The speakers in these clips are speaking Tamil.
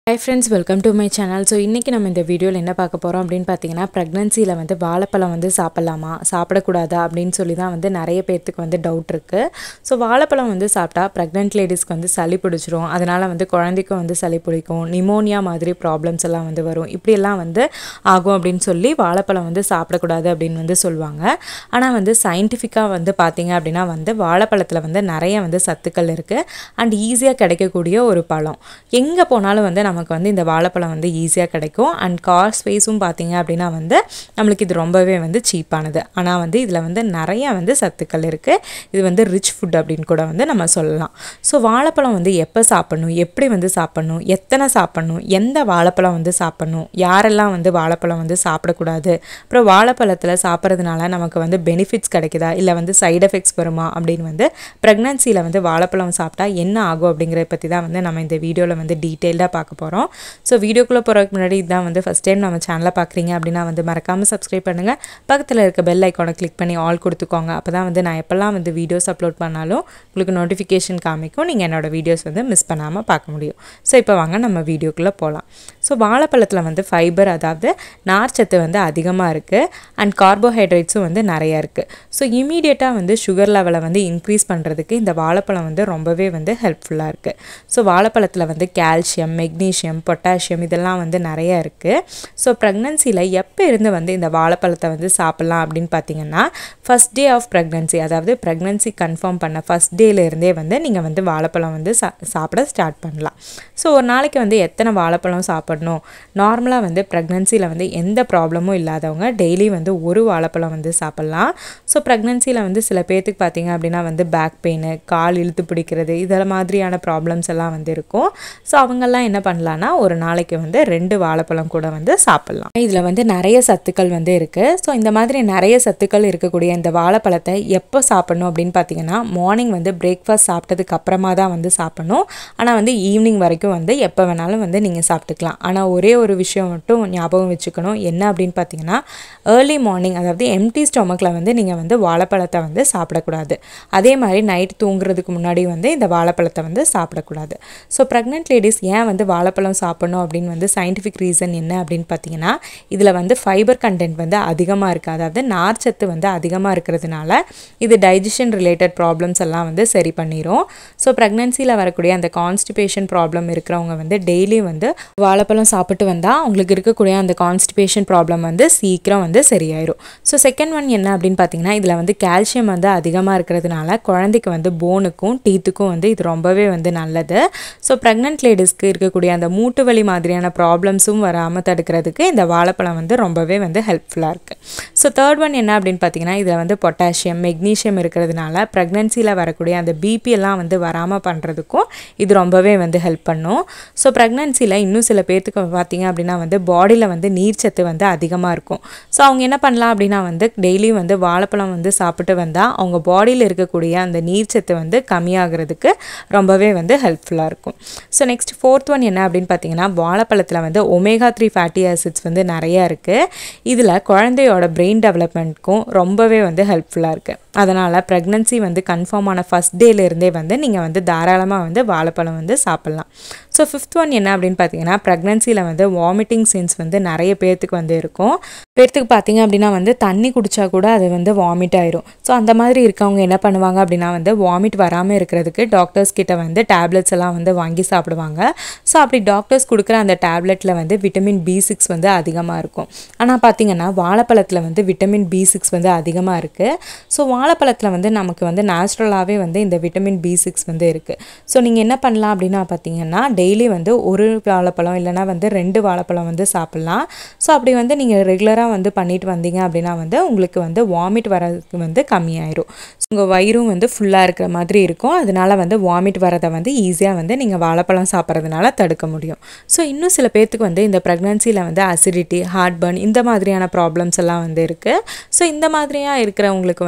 high friends welcome to my channel so இன்றைக்கி நம்ம இந்த வீடியோவில் என்ன பார்க்க போகிறோம் அப்படின்னு பார்த்தீங்கன்னா ப்ரெக்னன்சியில் வந்து வாழைப்பழம் வந்து சாப்பிட்லாமா சாப்பிடக்கூடாதா அப்படின்னு சொல்லி தான் வந்து நிறைய பேர்த்துக்கு வந்து டவுட் இருக்குது ஸோ வாழைப்பழம் வந்து சாப்பிட்டா ப்ரெக்னென்ட் லேடிஸ்க்கு வந்து சளி பிடிச்சிரும் அதனால் வந்து குழந்தைக்கும் வந்து சளி பிடிக்கும் நிமோனியா மாதிரி ப்ராப்ளம்ஸ் எல்லாம் வந்து வரும் இப்படியெல்லாம் வந்து ஆகும் அப்படின்னு சொல்லி வாழைப்பழம் வந்து சாப்பிடக்கூடாது அப்படின்னு வந்து சொல்லுவாங்க ஆனால் வந்து சயின்டிஃபிக்காக வந்து பார்த்தீங்க அப்படின்னா வந்து வாழைப்பழத்தில் வந்து நிறைய வந்து சத்துக்கள் இருக்குது அண்ட் ஈஸியாக கிடைக்கக்கூடிய ஒரு பழம் எங்கே போனாலும் வந்து நமக்கு வந்து இந்த வாழைப்பழம் வந்து ஈஸியாக கிடைக்கும் அண்ட் காஸ்ட் வைஸும் பார்த்தீங்க அப்படின்னா வந்து நம்மளுக்கு இது ரொம்பவே வந்து சீப்பானது ஆனால் வந்து இதில் வந்து நிறைய வந்து சத்துக்கள் இருக்குது இது வந்து ரிச் ஃபுட் அப்படின்னு கூட வந்து நம்ம சொல்லலாம் ஸோ வாழைப்பழம் வந்து எப்போ சாப்பிடணும் எப்படி வந்து சாப்பிடணும் எத்தனை சாப்பிடணும் எந்த வாழைப்பழம் வந்து சாப்பிடணும் யாரெல்லாம் வந்து வாழைப்பழம் வந்து சாப்பிடக்கூடாது அப்புறம் வாழைப்பழத்தில் சாப்பிட்றதுனால நமக்கு வந்து பெனிஃபிட்ஸ் கிடைக்குதா இல்லை வந்து சைடு எஃபெக்ட்ஸ் வருமா அப்படின்னு வந்து ப்ரெக்னன்சியில் வந்து வாழைப்பழம் சாப்பிட்டா என்ன ஆகும் அப்படிங்கிறத பற்றி தான் வந்து நம்ம இந்த வீடியோவில் வந்து டீட்டெயில்டாக பார்க்க போகிறோம் ஸோ வீடியோக்குள்ளே போகிறதுக்கு முன்னாடி இதுதான் வந்து ஃபஸ்ட் டைம் நம்ம சேனலை பார்க்குறீங்க அப்படின்னா வந்து மறக்காமல் சப்ஸ்கிரைப் பண்ணுங்கள் பக்கத்தில் இருக்க பெல் ஐக்கானை கிளிக் பண்ணி ஆல் கொடுத்துக்கோங்க அப்போ தான் வந்து நான் எப்போல்லாம் வந்து வீடியோஸ் அப்லோட் பண்ணாலும் உங்களுக்கு நோட்டிஃபிகேஷன் காமிக்கும் நீங்கள் என்னோடய வீடியோஸ் வந்து மிஸ் பண்ணாமல் பார்க்க முடியும் ஸோ இப்போ வாங்க நம்ம வீடியோக்குள்ளே போகலாம் ஸோ வாழைப்பழத்தில் வந்து ஃபைபர் அதாவது நார்ச்சத்து வந்து அதிகமாக இருக்குது அண்ட் கார்போஹைட்ரேட்ஸும் வந்து நிறையா இருக்குது ஸோ இமீடியட்டாக வந்து சுகர் லெவலை வந்து இன்க்ரீஸ் பண்ணுறதுக்கு இந்த வாழைப்பழம் வந்து ரொம்பவே வந்து ஹெல்ப்ஃபுல்லாக இருக்குது ஸோ வாழைப்பழத்தில் வந்து கால்சியம் மெக்னீஷியம் பொட்டாசியம் இதெல்லாம் வந்து நிறைய இருக்குது ஸோ ப்ரெக்னன்சியில் எப்போ இருந்து வந்து இந்த வாழைப்பழத்தை வந்து சாப்பிட்லாம் அப்படின்னு பார்த்தீங்கன்னா ஃபஸ்ட் டே ஆஃப் ப்ரெக்னன்சி அதாவது ப்ரெக்னன்சி கன்ஃபார்ம் பண்ண ஃபஸ்ட் டேலேருந்தே வந்து நீங்கள் வந்து வாழைப்பழம் வந்து சா சாப்பிட ஸ்டார்ட் பண்ணலாம் ஸோ ஒரு நாளைக்கு வந்து எத்தனை வாழைப்பழம் சாப்பிடணும் நார்மலாக வந்து ப்ரெக்னன்சியில் வந்து எந்த ப்ராப்ளமும் இல்லாதவங்க டெய்லி வந்து ஒரு வாழைப்பழம் வந்து சாப்பிட்லாம் ஸோ ப்ரெக்னன்சியில் வந்து சில பேர்த்துக்கு பார்த்தீங்க அப்படின்னா வந்து பேக் பெயின் கால் இழுத்து பிடிக்கிறது இதெல்லாம் மாதிரியான ப்ராப்ளம்ஸ் எல்லாம் வந்து இருக்கும் ஸோ அவங்கெல்லாம் என்ன பண்ணலான்னா ஒரு நாளைக்கு வந்து ரெண்டு வாழைப்பழம் கூட வந்து சாப்பிட்லாம் இதில் வந்து நிறைய சத்துக்கள் வந்து இருக்குது ஸோ இந்த மாதிரி நிறைய சத்துக்கள் இருக்கக்கூடிய இந்த வாழைப்பழத்தை எப்போ சாப்பிடணும் அப்படின்னு பார்த்தீங்கன்னா மார்னிங் வந்து பிரேக்ஃபாஸ்ட் சாப்பிட்டதுக்கு அப்புறமா தான் வந்து சாப்பிடணும் ஆனால் வந்து ஈவினிங் வரைக்கும் வந்து எப்போ வேணாலும் வந்து நீங்கள் சாப்பிட்டுக்கலாம் ஆனால் ஒரே ஒரு விஷயம் மட்டும் ஞாபகம் வச்சுக்கணும் என்ன அப்படின்னு பார்த்தீங்கன்னா ஏர்லி மார்னிங் அதாவது எம்டி ஸ்டொமக்கில் வந்து நீங்கள் வந்து வாழைப்பழத்தை வந்து சாப்பிடக்கூடாது அதே மாதிரி நைட் தூங்குறதுக்கு முன்னாடி வந்து இந்த வாழைப்பழத்தை வந்து சாப்பிடக்கூடாது ஸோ ப்ரெக்னென்ட் லேடிஸ் ஏன் வந்து வாழைப்பழம் சாப்பிடணும் அப்படின்னு வந்து சயின்டிஃபிக் ரீசன் என்ன அப்படின்னு பார்த்தீங்கன்னா இதில் வந்து ஃபைபர் கண்டென்ட் வந்து அதிகமாக இருக்குது அதாவது நார்ச்சத்து வந்து அதிகமாக இருக்கிறதுனால இது டைஜஷன் ரிலேட்டட் ப்ராப்ளம்ஸ் எல்லாம் வந்து சரி பண்ணிடும் ஸோ ப்ரெக்னன்சியில் வரக்கூடிய அந்த கான்ஸ்டிபேஷன் ப்ராப்ளம் இருக்கிறவங்க வந்து டெய்லி வந்து வாழைப்பழம் சாப்பிட்டு வந்தால் அவங்களுக்கு இருக்கக்கூடிய அந்த கான்ஸ்டிபேஷன் ப்ராப்ளம் வந்து சீக்கிரம் வந்து சரியாயிரும் ஸோ செகண்ட் ஒன் என்ன அப்படின்னு பார்த்தீங்கன்னா இதில் வந்து கால்சியம் வந்து அதிகமாக இருக்கிறதுனால குழந்தைக்கு வந்து போனுக்கும் டீத்துக்கும் வந்து இது ரொம்பவே வந்து நல்லது ஸோ ப்ரெக்னென்ட் லேடிஸ்க்கு இருக்கக்கூடிய அந்த மூட்டு வலி மாதிரியான ப்ராப்ளம்ஸும் வராமல் தடுக்கிறதுக்கு இந்த வாழைப்பழம் வந்து ரொம்பவே வந்து ஹெல்ப்ஃபுல்லாக இருக்குது ஸோ தேர்ட் ஒன் என்ன அப்படின்னு பார்த்தீங்கன்னா இதில் வந்து பொட்டாசியம் மெக்னீஷியம் இருக்கிறதுனால ப்ரெக்னன்சியில் வரக்கூடிய அந்த பிபி எல்லாம் வந்து வராமல் பண்ணுறதுக்கும் இது ரொம்பவே வந்து ஹெல்ப் பண்ணும் ஸோ ப்ரெக்னன்சியில் இன்னும் சில பேர்த்துக்கு பார்த்தீங்க அப்படின்னா வந்து பாடியில் வந்து நீர்ச்சத்து வந்து அதிகமாக இருக்கும் ஸோ அவங்க என்ன பண்ணலாம் அப்படின்னா வந்து டெய்லியும் வந்து வாழைப்பழம் வந்து சாப்பிட்டு வந்தால் அவங்க பாடியில் இருக்கக்கூடிய அந்த நீர்ச்சத்து வந்து கம்மியாகிறதுக்கு ரொம்பவே வந்து ஹெல்ப்ஃபுல்லாக இருக்கும் ஸோ நெக்ஸ்ட் ஃபோர்த் ஒன் என்ன அப்படின்னு பார்த்தீங்கன்னா வாழைப்பழத்தில் வந்து ஒமேகா த்ரீ ஃபேட்டி ஆசிட்ஸ் வந்து நிறையா இருக்குது இதில் குழந்தையோட பிரெயின் டெவலப்மெண்ட்க்கும் ரொம்பவே வந்து ஹெல்ப்ஃபுல்லாக இருக்குது அதனால் ப்ரெக்னன்சி வந்து கன்ஃபார்ம் ஆன ஃபஸ்ட் டேலேருந்தே வந்து நீங்கள் வந்து தாராளமாக வந்து வாழைப்பழம் வந்து சாப்பிட்லாம் ஸோ ஃபிஃப்த் ஒன் என்ன அப்படின்னு பார்த்தீங்கன்னா ப்ரெக்னன்சியில் வந்து வாமிட்டிங் சென்ஸ் வந்து நிறைய பேர்த்துக்கு வந்து இருக்கும் பேர்த்துக்கு பார்த்தீங்க அப்படின்னா வந்து தண்ணி குடித்தா கூட அது வந்து வாமிட் ஆயிரும் ஸோ அந்த மாதிரி இருக்கவங்க என்ன பண்ணுவாங்க அப்படின்னா வந்து வாமிட் வராமல் இருக்கிறதுக்கு டாக்டர்ஸ் கிட்ட வந்து டேப்லெட்ஸ் எல்லாம் வந்து வாங்கி சாப்பிடுவாங்க ஸோ அப்படி டாக்டர்ஸ் கொடுக்குற அந்த டேப்லெட்டில் வந்து விட்டமின் பி சிக்ஸ் வந்து அதிகமாக இருக்கும் ஆனால் பார்த்தீங்கன்னா வாழைப்பழத்தில் வந்து விட்டமின் பி சிக்ஸ் வந்து அதிகமாக இருக்குது ஸோ வாழைப்பழத்தில் வந்து நமக்கு வந்து நேச்சுரலாகவே வந்து இந்த விட்டமின் பி சிக்ஸ் வந்து இருக்குது ஸோ நீங்கள் என்ன பண்ணலாம் அப்படின்னா பார்த்தீங்கன்னா டெய்லி வந்து ஒரு வாழைப்பழம் இல்லைனா வந்து ரெண்டு வாழைப்பழம் வந்து சாப்பிட்லாம் ஸோ அப்படி வந்து நீங்கள் ரெகுலராக வந்து பண்ணிட்டு வந்தீங்க அப்படின்னா வந்து உங்களுக்கு வந்து வாமிட் வரதுக்கு வந்து கம்மியாயிரும் உங்கள் வயிறும் வந்து ஃபுல்லாக இருக்கிற மாதிரி இருக்கும் அதனால வந்து வாமிட் வரதை வந்து ஈஸியாக வந்து நீங்கள் வாழைப்பழம் சாப்பிட்றதுனால தடுக்க முடியும் ஸோ இன்னும் சில பேர்த்துக்கு வந்து இந்த ப்ரெக்னன்சியில் வந்து அசிடிட்டி ஹார்ட் பர்ன் இந்த மாதிரியான ப்ராப்ளம்ஸ் எல்லாம் வந்து இருக்குது ஸோ இந்த மாதிரியாக இருக்கிறவங்களுக்கு வந்து டெய்லி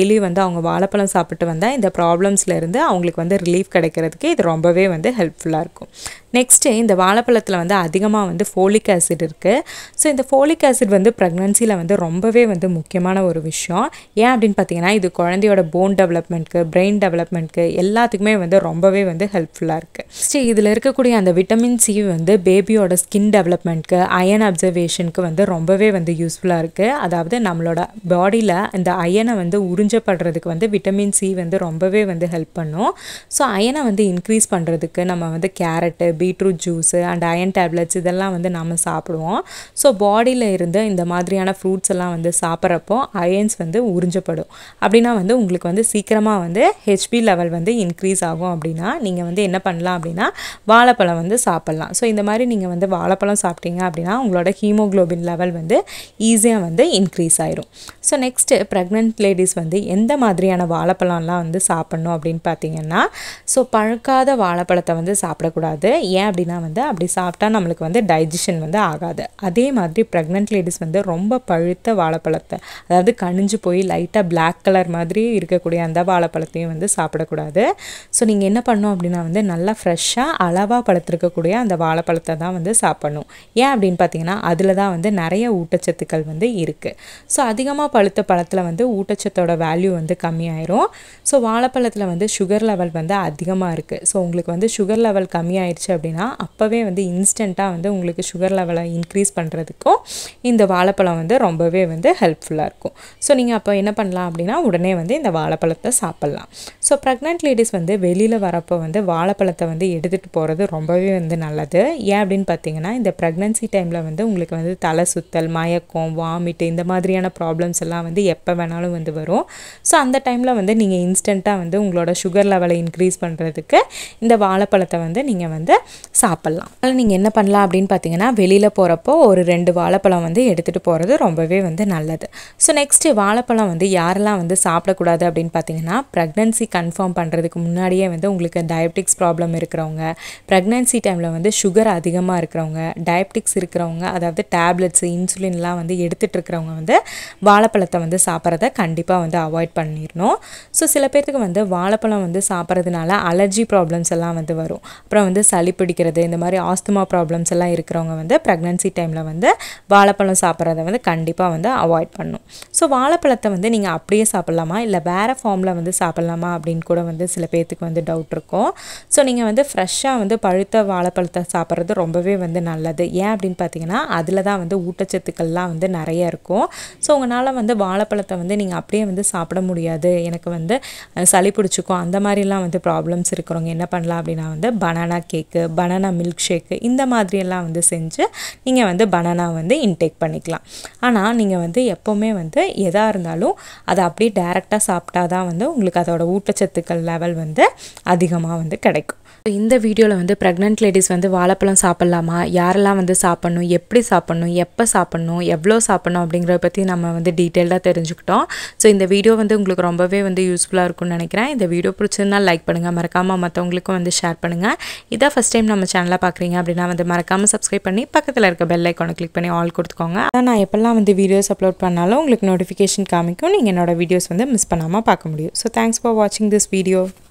டெய்லி வந்து அவங்க வாழைப்பழம் சாப்பிட்டு வந்தால் இந்த ப்ராப்ளம்ஸில் இருந்து அவங்களுக்கு வந்து ரிலீஃப் கிடைக்கிறதுக்கு இது ரொம்பவே வந்து ஹெல்ப்ஃபுல்லாக இருக்கும் நெக்ஸ்ட்டு இந்த வாழைப்பழத்தில் வந்து அதிகமாக வந்து ஃபோலிக் ஆசிட் இருக்குது ஸோ இந்த ஃபோலிக் ஆசிட் வந்து ப்ரெக்னன்சியில் வந்து ரொம்பவே வந்து முக்கியமான ஒரு விஷயம் ஏன் அப்படின்னு பார்த்தீங்கன்னா இது குழந்தையோட போன் டெவலப்மெண்ட்க்கு பிரெயின் டெவலப்மெண்ட்க்கு எல்லாத்துக்குமே வந்து ரொம்பவே வந்து ஹெல்ப்ஃபுல்லாக இருக்குது நெக்ஸ்ட்டு இதில் இருக்கக்கூடிய அந்த விட்டமின் சி வந்து பேபியோட ஸ்கின் டெவலப்மெண்ட்க்கு அயன் அப்சர்வேஷனுக்கு வந்து ரொம்பவே வந்து யூஸ்ஃபுல்லாக இருக்குது அதாவது நம்மளோட பாடியில் இந்த அயனை வந்து உறிஞ்சப்படுறதுக்கு வந்து விட்டமின் சி வந்து ரொம்பவே வந்து ஹெல்ப் பண்ணும் ஸோ அயனை வந்து இன்க்ரீஸ் பண்ணுறதுக்கு நம்ம வந்து carrot beetroot juice and iron tablets இதெல்லாம் வந்து நம்ம சாப்பிடுவோம் ஸோ பாடியில் இருந்து இந்த மாதிரியான ஃப்ரூட்ஸ் எல்லாம் வந்து சாப்பிட்றப்போ அயன்ஸ் வந்து உறிஞ்சப்படும் அப்படின்னா வந்து உங்களுக்கு வந்து சீக்கிரமாக வந்து ஹெச்பி லெவல் வந்து இன்க்ரீஸ் ஆகும் அப்படின்னா நீங்கள் வந்து என்ன பண்ணலாம் அப்படின்னா வாழைப்பழம் வந்து சாப்பிட்லாம் ஸோ இந்த மாதிரி நீங்கள் வந்து வாழைப்பழம் சாப்பிட்டீங்க அப்படின்னா உங்களோட ஹீமோக்ளோபின் லெவல் வந்து ஈஸியாக வந்து இன்க்ரீஸ் ஆயிரும் ஸோ நெக்ஸ்ட்டு ப்ரெக்னென்ட் லேடிஸ் வந்து எந்த மாதிரியான வாழைப்பழம்லாம் வந்து சாப்பிட்ணும் அப்படின்னு பார்த்தீங்கன்னா ஸோ பழுக்காத வாழைப்பழத்தை வந்து சாப்பிடக்கூடாது ஏன் அப்படின்னா வந்து அப்படி சாப்பிட்டா நம்மளுக்கு வந்து டைஜஷன் வந்து ஆகாது அதே மாதிரி ப்ரெக்னென்ட் லேடிஸ் வந்து ரொம்ப பழுத்த வாழைப்பழத்தை அதாவது கனிஞ்சு போய் லைட்டாக பிளாக் கலர் மாதிரி இருக்கக்கூடிய அந்த வாழைப்பழத்தையும் வந்து சாப்பிடக்கூடாது ஸோ நீங்கள் என்ன பண்ணணும் அப்படின்னா வந்து நல்லா ஃப்ரெஷ்ஷாக அளவாக பழுத்திருக்கக்கூடிய அந்த வாழைப்பழத்தை தான் வந்து சாப்பிடணும் ஏன் அப்படின்னு பார்த்தீங்கன்னா அதில் தான் வந்து நிறைய ஊட்டச்சத்துக்கள் வந்து இருக்குது ஸோ அதிகமாக பழுத்த பழத்தில் வந்து ஊட்டச்சத்தோட வேல்யூ வந்து கம்மியாயிரும் ஸோ வாழைப்பழத்தில் வந்து சுகர் லெவல் வந்து அதிகமாக இருக்குது ஸோ உங்களுக்கு வந்து சுகர் லெவல் கம்மியாயிருச்சு அப்படின்னா அப்போவே வந்து இன்ஸ்டண்ட்டாக வந்து உங்களுக்கு சுகர் லெவலை இன்க்ரீஸ் பண்ணுறதுக்கும் இந்த வாழைப்பழம் வந்து ரொம்பவே வந்து ஹெல்ப்ஃபுல்லாக இருக்கும் ஸோ நீங்கள் அப்போ என்ன பண்ணலாம் அப்படின்னா உடனே வந்து இந்த வாழைப்பழத்தை சாப்பிட்லாம் ஸோ ப்ரெக்னென்ட் லேடிஸ் வந்து வெளியில் வரப்போ வந்து வாழைப்பழத்தை வந்து எடுத்துகிட்டு போகிறது ரொம்பவே வந்து நல்லது ஏன் அப்படின்னு பார்த்தீங்கன்னா இந்த ப்ரெக்னன்சி டைமில் வந்து உங்களுக்கு வந்து தலை சுத்தல் மயக்கம் வாமிட் இந்த மாதிரியான ப்ராப்ளம்ஸ் எல்லாம் வந்து எப்போ வேணாலும் வந்து வரும் ஸோ அந்த டைமில் வந்து நீங்கள் இன்ஸ்டண்ட்டாக வந்து உங்களோட சுகர் லெவலை இன்க்ரீஸ் பண்ணுறதுக்கு இந்த வாழைப்பழத்தை வந்து நீங்கள் வந்து சாப்பிட்லாம் அதில் நீங்கள் என்ன பண்ணலாம் அப்படின்னு பார்த்தீங்கன்னா வெளியில் போகிறப்போ ஒரு ரெண்டு வாழைப்பழம் வந்து எடுத்துகிட்டு போகிறது ரொம்பவே வந்து நல்லது ஸோ நெக்ஸ்ட்டு வாழைப்பழம் வந்து யாரெல்லாம் வந்து சாப்பிடக்கூடாது அப்படின்னு பார்த்தீங்கன்னா ப்ரெக்னன்சி கன்ஃபார்ம் பண்ணுறதுக்கு முன்னாடியே வந்து உங்களுக்கு டயபெட்டிக்ஸ் ப்ராப்ளம் இருக்கிறவங்க ப்ரெக்னன்சி டைமில் வந்து சுகர் அதிகமாக இருக்கிறவங்க டயபெட்டிக்ஸ் இருக்கிறவங்க அதாவது டேப்லெட்ஸ் இன்சுலின்லாம் வந்து எடுத்துகிட்டு இருக்கிறவங்க வந்து வாழைப்பழத்தை வந்து சாப்பிட்றத கண்டிப்பாக வந்து அவாய்ட் பண்ணிடணும் ஸோ சில பேர்த்துக்கு வந்து வாழைப்பழம் வந்து சாப்பிட்றதுனால அலர்ஜி ப்ராப்ளம்ஸ் எல்லாம் வந்து வரும் அப்புறம் வந்து சளி பிடிக்கிறது இந்த மாதிரி ஆஸ்துமா ப்ராப்ளம்ஸ் எல்லாம் இருக்கிறவங்க வந்து ப்ரெக்னன்சி டைமில் வந்து வாழைப்பழம் சாப்பிட்றத வந்து கண்டிப்பாக வந்து அவாய்ட் பண்ணும் ஸோ வாழைப்பழத்தை வந்து நீங்கள் அப்படியே சாப்பிட்லாமா இல்லை வேறு ஃபார்மில் வந்து சாப்பிட்லாமா அப்படின்னு கூட வந்து சில பேர்த்துக்கு வந்து டவுட் இருக்கும் ஸோ நீங்கள் வந்து ஃப்ரெஷ்ஷாக வந்து பழுத்த வாழைப்பழத்தை சாப்பிட்றது ரொம்பவே வந்து நல்லது ஏன் அப்படின்னு பார்த்தீங்கன்னா அதில் தான் வந்து ஊட்டச்சத்துக்கள்லாம் வந்து நிறைய இருக்கும் ஸோ உங்களால் வந்து வாழைப்பழத்தை வந்து நீங்கள் அப்படியே வந்து சாப்பிட முடியாது எனக்கு வந்து அஹ், சளி பிடிச்சிக்கும் அந்த மாதிரிலாம் வந்து ப்ராப்ளம்ஸ் இருக்கிறவங்க என்ன பண்ணலாம் அப்படின்னா வந்து banana cake banana milkshake இந்த மாதிரியெல்லாம் வந்து செஞ்சு நீங்கள் வந்து பனானா வந்து இன்டேக் பண்ணிக்கலாம் ஆனால் நீங்கள் வந்து எப்போவுமே வந்து எதாக இருந்தாலும் அதை அப்படியே டைரெக்டாக சாப்பிட்டா தான் வந்து உங்களுக்கு அதோட ஊட்டச்சத்துக்கள் லெவல் வந்து அதிகமாக வந்து கிடைக்கும் இந்த வீடியோவில் வந்து ப்ரெக்னென்ட் லேடிஸ் வந்து வாழைப்பழம் சாப்பிட்லாமா யாரெல்லாம் வந்து சாப்பிட்ணும் எப்படி சாப்பிட்ணும் எப்போ சாப்பிட்ணும் எவ்வளோ சாப்பிட்ணும் அப்படிங்கிறத பற்றி நம்ம வந்து டீட்டெயிலாக தெரிஞ்சுக்கிட்டோம் ஸோ இந்த வீடியோ வந்து உங்களுக்கு ரொம்பவே வந்து யூஸ்ஃபுல்லாக இருக்கும்னு நினைக்கிறேன் இந்த வீடியோ பிடிச்சிருந்தா லைக் பண்ணுங்கள் மறக்காமல் மற்றவங்களுக்கும் வந்து ஷேர் பண்ணுங்கள் இதான் ஃபஸ்ட் டைம் நம்ம சேனலை பார்க்குறீங்க அப்படின்னா வந்து மறக்காமல் சப்ஸ்கிரைப் பண்ணி பக்கத்தில் இருக்க பெல் ஐக்கானை கிளிக் பண்ணி ஆல் கொடுத்துக்கோங்க அதான் நான் எப்போல்லாம் வந்து வீடியோஸ் அப்லோட் பண்ணாலும் உங்களுக்கு நோட்டிஃபிகேஷன் காமிக்கும் நீங்கள் என்னோட வீடியோஸ் வந்து மிஸ் பண்ணாமல் பார்க்க முடியும் ஸோ தேங்க்ஸ் ஃபார் வாட்சிங் திஸ் வீடியோ